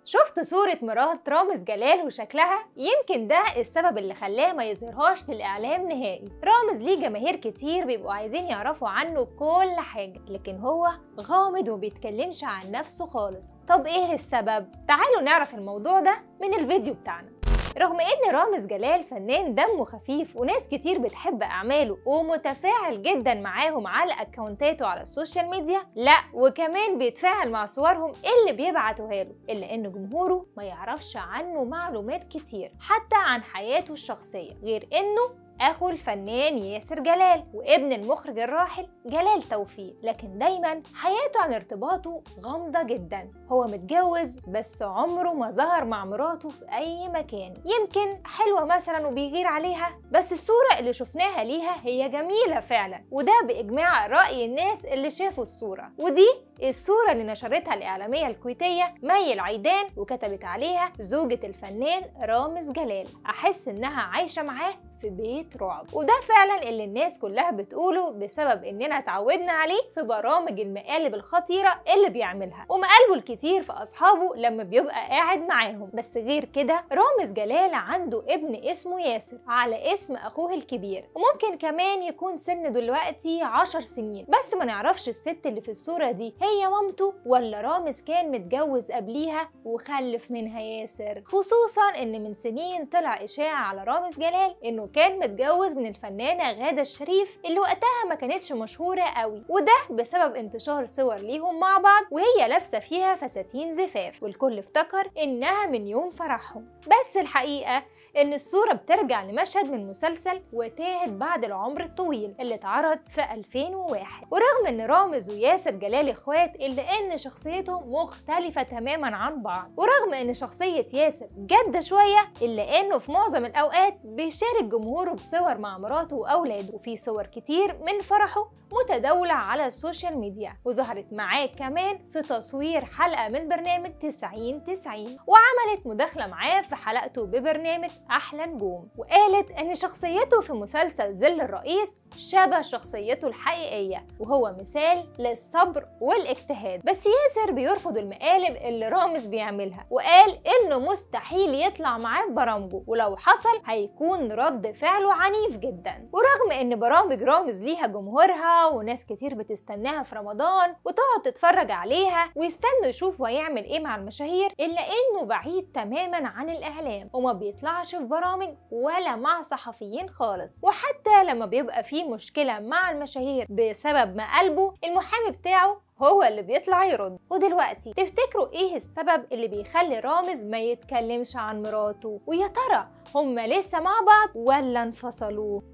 شفت صورة مرات رامز جلال وشكلها؟ يمكن ده السبب اللي خلاه ما يظهرهاش للإعلام نهائي رامز ليه جماهير كتير بيبقوا عايزين يعرفوا عنه كل حاجة لكن هو غامض وبيتكلمش عن نفسه خالص طب إيه السبب؟ تعالوا نعرف الموضوع ده من الفيديو بتاعنا رغم ان رامز جلال فنان دمه خفيف وناس كتير بتحب اعماله ومتفاعل جدا معاهم على اكونتاته على السوشيال ميديا لا وكمان بيتفاعل مع صورهم اللي بيبعتوها له الا ان جمهوره ما يعرفش عنه معلومات كتير حتى عن حياته الشخصيه غير انه اخو الفنان ياسر جلال وابن المخرج الراحل جلال توفيق لكن دايما حياته عن ارتباطه غامضه جدا هو متجوز بس عمره ما ظهر مع مراته في اي مكان يمكن حلوه مثلا وبيغير عليها بس الصوره اللي شفناها ليها هي جميله فعلا وده باجماع راي الناس اللي شافوا الصوره ودي الصورة اللي نشرتها الإعلامية الكويتية مي العيدان وكتبت عليها زوجة الفنان رامز جلال أحس إنها عايشة معاه في بيت رعب وده فعلا اللي الناس كلها بتقوله بسبب اننا اتعودنا عليه في برامج المقالب الخطيره اللي بيعملها ومقالبه الكتير في اصحابه لما بيبقى قاعد معاهم بس غير كده رامز جلال عنده ابن اسمه ياسر على اسم اخوه الكبير وممكن كمان يكون سنه دلوقتي عشر سنين بس ما نعرفش الست اللي في الصوره دي هي مامته ولا رامز كان متجوز قبليها وخلف منها ياسر خصوصا ان من سنين طلع اشاعه على رامز جلال انه كان متجوز من الفنانة غادة الشريف اللي وقتها ما كانتش مشهورة قوي وده بسبب انتشار صور ليهم مع بعض وهي لابسة فيها فساتين زفاف والكل افتكر إنها من يوم فرحهم بس الحقيقة إن الصورة بترجع لمشهد من مسلسل وتاهت بعد العمر الطويل اللي اتعرض في 2001 ورغم إن رامز وياسر جلال إخوات إلا إن شخصيتهم مختلفة تماما عن بعض ورغم إن شخصية ياسر جادة شوية إلا إنه في معظم الأوقات بيشارك جمهوره بصور مع مراته وأولاده وفي صور كتير من فرحه متداولة على السوشيال ميديا وظهرت معاه كمان في تصوير حلقة من برنامج 90 90 وعملت مداخلة معاه في حلقته ببرنامج أحلى نجوم وقالت إن شخصيته في مسلسل ظل الرئيس شبه شخصيته الحقيقية وهو مثال للصبر والاجتهاد بس ياسر بيرفض المقالب اللي رامز بيعملها وقال إنه مستحيل يطلع معاه في برامجه ولو حصل هيكون رد فعله عنيف جدا ورغم إن برامج رامز ليها جمهورها وناس كتير بتستناها في رمضان وتقعد تتفرج عليها ويستنوا يشوفوا هيعمل ايه مع المشاهير الا انه بعيد تماما عن الاعلام وما بيطلعش في برامج ولا مع صحفيين خالص وحتى لما بيبقى فيه مشكله مع المشاهير بسبب مقالبه المحامي بتاعه هو اللي بيطلع يرد ودلوقتي تفتكروا ايه السبب اللي بيخلي رامز ما يتكلمش عن مراته ويا ترى هما لسه مع بعض ولا انفصلوا